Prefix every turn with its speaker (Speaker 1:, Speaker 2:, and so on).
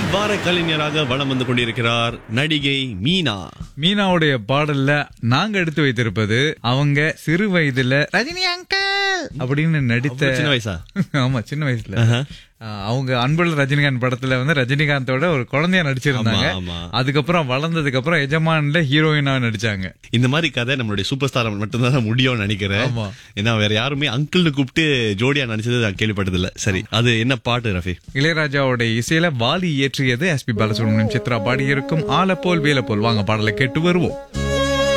Speaker 1: வார கலைஞராக வலம் வந்து கொண்டிருக்கிறார் நடிகை மீனா
Speaker 2: மீனாவுடைய பாடல்ல நாங்க எடுத்து வைத்திருப்பது அவங்க சிறு வயதுல ரஜினி அங்கிள் அப்படின்னு நடித்த
Speaker 1: அவ்வளவு சின்ன வயசா?
Speaker 2: ஆமா சின்ன வயசுல ஆஹ், அவங்க அன்புள்ள ரஜினிகாந்த் படத்துல வந்து ரஜினிகாந்தோட ஒரு குழந்தையா நடிச்சிருந்தாங்க
Speaker 1: ஆமா, ஆமா.
Speaker 2: அதுக்கப்புறம் வளர்ந்ததுக்கு அப்புறம் எஜமான்ல ஹீரோயினா நடிச்சாங்க
Speaker 1: இந்த மாதிரி கதை நம்மளுடைய சூப்பர் ஸ்டார் மட்டும்தான் முடியும்னு நினைக்கிறேன்
Speaker 2: ஆமா.
Speaker 1: ஏன்னா வேற யாருமே அங்கிள்னு கூப்பிட்டு ஜோடியா நடிச்சது நான் கேள்விப்பட்டதில்ல சரி அது என்ன பாட்டு ரஃபி
Speaker 2: இளையராஜாவுடைய இசையில வாலி இயற்றியது எஸ் பி பாலசுப்ரமணியம் சித்ரா பாடி இருக்கும் ஆல போல் வேல போல் வாங்க பாடலை கேட்டு வருவோம்